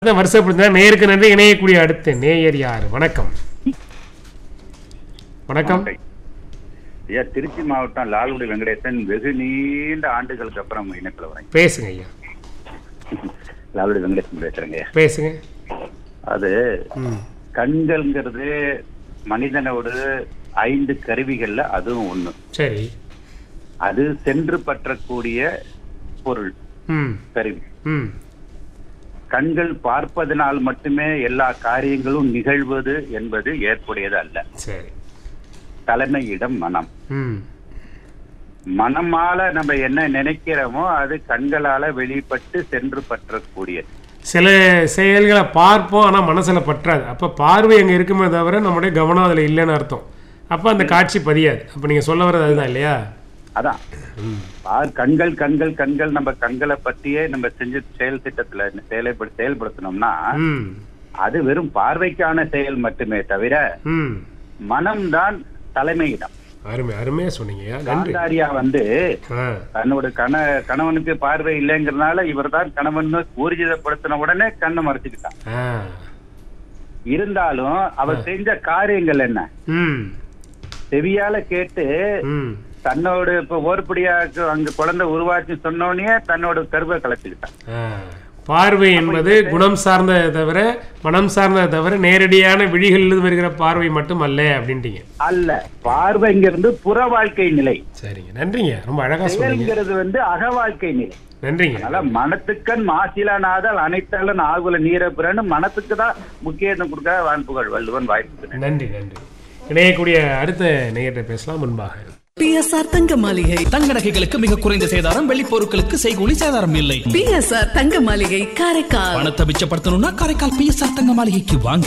அதான் வருஷப்படுத்தினா நேருக்கு நன்றி இணையக்கூடிய அடுத்த நேயர் யார் வணக்கம் வணக்கம் ஐயா திருச்சி மாவட்டம் லால்குடி வெங்கடேசன் வெகு நீண்ட ஆண்டுகளுக்கு அப்புறம் இணைப்பில் வரேன் பேசுங்க ஐயா லால்குடி வெங்கடேசன் பேசுறேங்க ஐயா. பேசுங்க அது ம் கண்கள்ங்கிறது மனிதனோட ஐந்து கருவிகள்ல அதுவும் ஒண்ணு சரி அது சென்று பற்றக்கூடிய பொருள் ம் கருவி ம் கண்கள் பார்ப்பதனால் மட்டுமே எல்லா காரியங்களும் நிகழ்வது என்பது ஏற்புடையது அல்ல சரி தலைமையிடம் மனம் ம் மனமால நம்ம என்ன நினைக்கிறோமோ அது கண்களால வெளிப்பட்டு சென்று பற்றக்கூடியது சில செயல்களை பார்ப்போம் ஆனால் மனசில் பற்றாது அப்போ பார்வை அங்கே இருக்குமே தவிர நம்முடைய கவனம் அதில் இல்லைன்னு அர்த்தம் அப்போ அந்த காட்சி பதியாது அப்போ நீங்கள் சொல்ல வர்றது அதுதான் இல்லையா அதான் பார் கண்கள் கண்கள் கண்கள் நம்ம கண்களை பற்றியே நம்ம செஞ்ச செயல் திட்டத்துல செயல்படு செயல்படுத்தினோம்னா ம் அது வெறும் பார்வைக்கான செயல் மட்டுமே தவிர ம் மனம்தான் தலைமையிடம் அருமை அருமையாக சொன்னீங்கய்யா நன்றி காந்தாரியா வந்து ஆ தன்னோட கண கணவனுக்கு பார்வை இல்லைங்கிறதுனால இவர்தான் கணவன் ஊர்ஜிதப்படுத்தின உடனே கண்ணை மறைச்சுக்கிட்டான் ஆ இருந்தாலும் அவர் செஞ்ச காரியங்கள் என்ன ம் செவியால கேட்டு ம் தன்னோட இப்ப ஓர்படியாக்கு அங்க குழந்தை உருவாச்சு சொன்னோடனே தன்னோட கருவை கலைச்சுக்கிட்டான் ஆ. பார்வை என்பது குணம் சார்ந்ததை தவிர மனம் சார்ந்ததை தவிர நேரடியான விழிகளிலிருந்து வருகிற பார்வை மட்டும் அல்ல அப்படின்ட்டீங்க அல்ல பார்வைங்கிறது புற வாழ்க்கை நிலை சரிங்க நன்றிங்க ரொம்ப அழகா சொன்னீங்க செயல்ங்கிறது வந்து அக வாழ்க்கை நிலை நன்றிங்க அதனால மனத்துக்கண் மாசிலானாதால் அனைத்தாலும் ஆகுல நீரப்புறன்னு மனத்துக்கு தான் முக்கியத்துவம் கொடுக்க வான்புகள் வள்ளுவன் வாய்ப்பு நன்றி நன்றி இணையக்கூடிய அடுத்த நேயத்தை பேசலாம் முன்பாக பிஎஸ்ஆர் தங்க மாளிகை தங்க நகைகளுக்கு மிக குறைந்த சேதாரம் வெள்ளி பொருட்களுக்கு செய்கூலி சேதாரம் இல்லை பிஎஸ்ஆர் தங்க மாளிகை காரைக்கால் பணத்தை மிச்சப்படுத்தணும்னா காரைக்கால் பிஎஸ்ஆர் தங்க மாளிகைக்கு வாங்க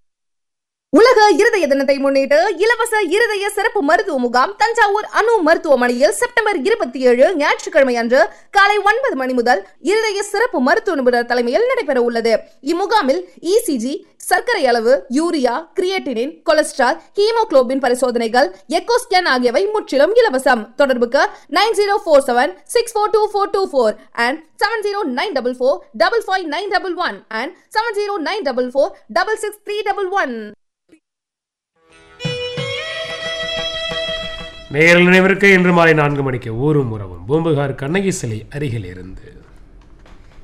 உலக இருதய தினத்தை முன்னிட்டு இலவச இருதய சிறப்பு மருத்துவ முகாம் தஞ்சாவூர் அணு மருத்துவமனையில் செப்டம்பர் இருபத்தி ஏழு ஞாயிற்றுக்கிழமை அன்று காலை ஒன்பது மணி முதல் இருதய சிறப்பு மருத்துவ நிபுணர் தலைமையில் நடைபெற உள்ளது இம்முகாமில் இசிஜி சர்க்கரை அளவு யூரியா கிரியேட்டினின் கொலஸ்ட்ரால் ஹீமோகுளோபின் பரிசோதனைகள் எக்கோ ஸ்கேன் ஆகியவை முற்றிலும் இலவசம் தொடர்புக்கு nine zero four seven six four two four two four and seven zero nine double four double five nine double one and seven zero nine double four double six three double one நேயர்கள் நினைவிற்கு இன்று மாலை நான்கு மணிக்கு ஊரும் உறவும் பூம்புகார் கண்ணகி சிலை அருகில் இருந்து